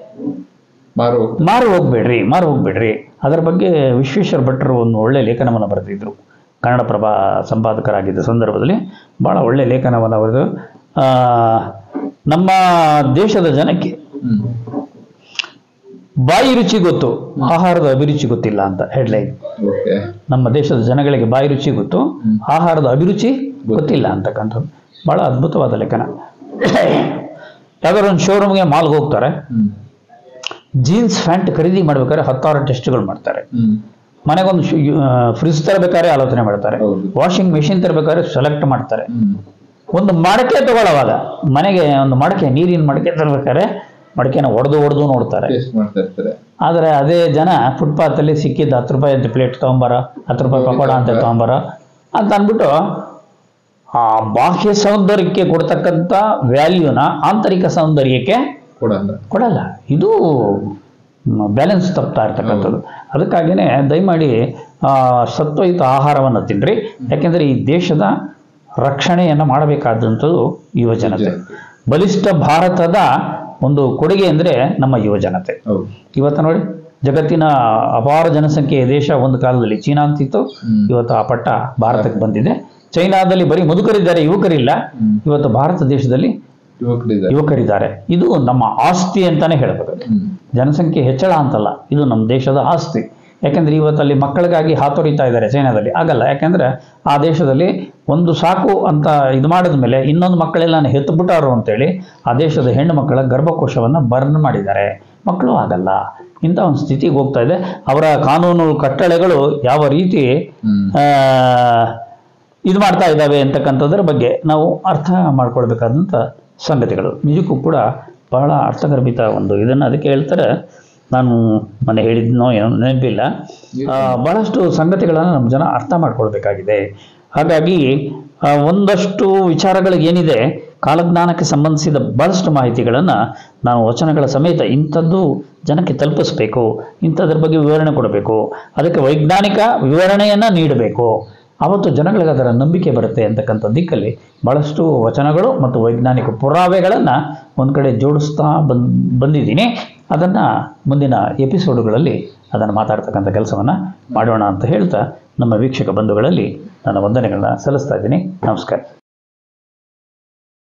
ಮಾರು ಮಾರು ಹೋಗ್ಬೇಡ್ರಿ ಮಾರು ಹೋಗ್ಬೇಡ್ರಿ ಅದರ ಬಗ್ಗೆ ವಿಶ್ವೇಶ್ವರ ಭಟ್ರು ಒಂದು ಒಳ್ಳೆ ಲೇಖನವನ್ನು ಬರೆದಿದ್ರು ಕನ್ನಡಪ್ರಭ ಸಂಪಾದಕರಾಗಿದ್ದ ಸಂದರ್ಭದಲ್ಲಿ ಭಾಳ ಒಳ್ಳೆ ಲೇಖನವನ್ನು ಬರೆದು ಆ, ನಮ್ಮ ದೇಶದ ಜನಕ್ಕೆ ಹ್ಮ್ ಬಾಯಿ ರುಚಿ ಗೊತ್ತು ಆಹಾರದ ಅಭಿರುಚಿ ಗೊತ್ತಿಲ್ಲ ಅಂತ ಹೆಡ್ಲೈನ್ ಓಕೆ ನಮ್ಮ ದೇಶದ ಜನಗಳಿಗೆ ಬಾಯಿ ರುಚಿ ಗೊತ್ತು ಹ್ಮ್. ಆಹಾರದ ಅಭಿರುಚಿ ಗೊತ್ತಿಲ್ಲ ಅಂತಕ್ಕಂಥದ್ದು ಬಹಳ ಅದ್ಭುತವಾದ ಲೇಖನ ಯಾವ್ದಾದ್ರು ಒಂದು ಶೋರೂಮ್ಗೆ ಮಾಲ್ಗೆ ಹೋಗ್ತಾರೆ ಹ್ಮ್ ಜೀನ್ಸ್ ಪ್ಯಾಂಟ್ ಖರೀದಿ ಮಾಡ್ಬೇಕಾದ್ರೆ ಹತ್ತಾರು ಟೆಸ್ಟ್ಗಳು ಮಾಡ್ತಾರೆ ಹ್ಮ್ ಮನೆಗೊಂದು ಫ್ರಿಜ್ ತರಬೇಕಾದ್ರೆ ಆಲೋಚನೆ ಮಾಡ್ತಾರೆ ಹೌದು. ವಾಷಿಂಗ್ ಮೆಷಿನ್ ತರಬೇಕಾದ್ರೆ ಸೆಲೆಕ್ಟ್ ಮಾಡ್ತಾರೆ ಹ್ಮ್ ಒಂದು ಮಡಕೆ ತಗೊಳ್ಳೋವಾಗ ಮನೆಗೆ ಒಂದು ಮಡಕೆ ನೀರಿನ ಮಡಕೆ ತರಬೇಕಾದ್ರೆ ಮಡಕೆನ ಒಡೆದು ಒಡೆದು ನೋಡ್ತಾರೆ ಟೇಸ್ಟ್ ಮಾಡ್ತಾ ಇರ್ತಾರೆ ಆದರೆ ಅದೇ ಜನ ಫುಟ್ಪಾತಲ್ಲಿ ಸಿಕ್ಕಿದ್ದ ಹತ್ತು ರೂಪಾಯಿ ಅಂತ ಪ್ಲೇಟ್ ತೊಗೊಂಬರ ಹತ್ತು ರೂಪಾಯಿ ಪಕೋಡ ಅಂತ ತೊಗೊಂಬರ ಅಂತ ಅಂದ್ಬಿಟ್ಟು ಆ ಬಾಹ್ಯ ಸೌಂದರ್ಯಕ್ಕೆ ಕೊಡ್ತಕ್ಕಂಥ ವ್ಯಾಲ್ಯೂನ ಆಂತರಿಕ ಸೌಂದರ್ಯಕ್ಕೆ ಕೊಡಲ್ಲ ಕೊಡಲ್ಲ ಇದು ಬ್ಯಾಲೆನ್ಸ್ ತಪ್ತಾ ಇರ್ತಕ್ಕಂಥದ್ದು ಅದಕ್ಕಾಗಿಯೇ ದಯಮಾಡಿ ಆ, ಸತ್ವಯುತ ಆಹಾರವನ್ನು ತಿನ್ನಿರಿ ಯಾಕೆಂದರೆ ಈ ದೇಶದ ರಕ್ಷಣೆಯನ್ನು ಮಾಡಬೇಕಾದಂಥದ್ದು ಯುವಜನತೆ ಬಲಿಷ್ಠ ಭಾರತದ ಒಂದು ಕೊಡುಗೆ ಅಂದರೆ ನಮ್ಮ ಯುವಜನತೆ ಹೌದು ಇವತ್ತು ನೋಡಿ ಜಗತ್ತಿನ ಅಪಾರ ಜನಸಂಖ್ಯೆಯ ದೇಶ ಒಂದು ಕಾಲದಲ್ಲಿ ಚೀನಾ ಅಂತಿತ್ತು ಹ್ಮ್. ಇವತ್ತು ಆ ಪಟ್ಟ ಭಾರತಕ್ಕೆ ಬಂದಿದೆ ಚೈನಾದಲ್ಲಿ ಬರೀ ಮುದುಕರಿದ್ದಾರೆ ಯುವಕರಿಲ್ಲ ಇವತ್ತು ಭಾರತ ದೇಶದಲ್ಲಿ ಯುವಕರಿದ್ದಾರೆ ಯುವಕರಿದ್ದಾರೆ ಇದು ನಮ್ಮ ಆಸ್ತಿ ಅಂತಾನೆ ಹೇಳ್ಬೋದು ಹ್ಮ್. ಜನಸಂಖ್ಯೆ ಹೆಚ್ಚಳ ಅಂತಲ್ಲ ಇದು ನಮ್ಮ ದೇಶದ ಆಸ್ತಿ ಯಾಕೆಂದ್ರೆ ಇವತ್ತಲ್ಲಿ ಮಕ್ಕಳಿಗಾಗಿ ಹಾತೊರಿತಾ ಇದ್ದಾರೆ ಚೈನಾದಲ್ಲಿ ಆಗಲ್ಲ ಯಾಕೆಂದ್ರೆ ಆ ದೇಶದಲ್ಲಿ ಒಂದು ಸಾಕು ಅಂತ ಇದು ಮಾಡಿದ ಮೇಲೆ ಇನ್ನೊಂದು ಮಕ್ಕಳೆಲ್ಲ ಹೆತ್ತುಬಿಟ್ಟಾರು ಅಂತೇಳಿ ಆ ದೇಶದ ಹೆಣ್ಣು ಮಕ್ಕಳ ಗರ್ಭಕೋಶವನ್ನು ಬರ್ನ್ ಮಾಡಿದ್ದಾರೆ ಮಕ್ಕಳು ಆಗಲ್ಲ ಇಂಥ ಒಂದು ಸ್ಥಿತಿಗೆ ಹೋಗ್ತಾ ಇದೆ ಅವರ ಕಾನೂನು ಕಟ್ಟಳೆಗಳು ಯಾವ ರೀತಿ ಹ್ಮ್. ಆ, ಇದು ಮಾಡ್ತಾ ಇದ್ದಾವೆ ಅಂತಕ್ಕಂಥದ್ರ ಬಗ್ಗೆ ನಾವು ಅರ್ಥ ಮಾಡ್ಕೊಳ್ಬೇಕಾದಂಥ ಸಂಗತಿಗಳು ನಿಜಕ್ಕೂ ಕೂಡ ಬಹಳ ಅರ್ಥಗರ್ಭಿತ ಒಂದು ಇದನ್ನು ಅದಕ್ಕೆ ಹೇಳ್ತಾರೆ ನಾನು ಮನೆ ಹೇಳಿದ್ನೋ ಏನೋ ನೆನಪಿಲ್ಲ ಆ, ಬಹಳಷ್ಟು ಸಂಗತಿಗಳನ್ನು ನಮ್ಮ ಜನ ಅರ್ಥ ಮಾಡ್ಕೊಳ್ಬೇಕಾಗಿದೆ ಹಾಗಾಗಿ ಆ, ಒಂದಷ್ಟು ವಿಚಾರಗಳಿಗೆ ಏನಿದೆ ಕಾಲಜ್ಞಾನಕ್ಕೆ ಸಂಬಂಧಿಸಿದ ಬಹಳಷ್ಟು ಮಾಹಿತಿಗಳನ್ನು ನಾವು ವಚನಗಳ ಸಮೇತ ಇಂಥದ್ದು ಜನಕ್ಕೆ ತಲುಪಿಸ್ಬೇಕು ಇಂಥದ್ರ ಬಗ್ಗೆ ವಿವರಣೆ ಕೊಡಬೇಕು ಅದಕ್ಕೆ ವೈಜ್ಞಾನಿಕ ವಿವರಣೆಯನ್ನು ನೀಡಬೇಕು ಆವತ್ತು ಜನಗಳಿಗೆ ಅದರ ನಂಬಿಕೆ ಬರುತ್ತೆ ಅಂತಕ್ಕಂಥ ದಿಕ್ಕಲ್ಲಿ ಬಹಳಷ್ಟು ವಚನಗಳು ಮತ್ತು ವೈಜ್ಞಾನಿಕ ಪುರಾವೆಗಳನ್ನು ಒಂದು ಕಡೆ ಜೋಡಿಸ್ತಾ ಬಂದ್ ಬಂದಿದ್ದೀನಿ ಅದನ್ನು ಮುಂದಿನ ಎಪಿಸೋಡುಗಳಲ್ಲಿ ಅದನ್ನು ಮಾತಾಡ್ತಕ್ಕಂಥ ಕೆಲಸವನ್ನು ಮಾಡೋಣ ಅಂತ ಹೇಳ್ತಾ ನಮ್ಮ ವೀಕ್ಷಕ ಬಂಧುಗಳಲ್ಲಿ ನನ್ನ ವಂದನೆಗಳನ್ನ ಸಲ್ಲಿಸ್ತಾ ಇದ್ದೀನಿ ನಮಸ್ಕಾರ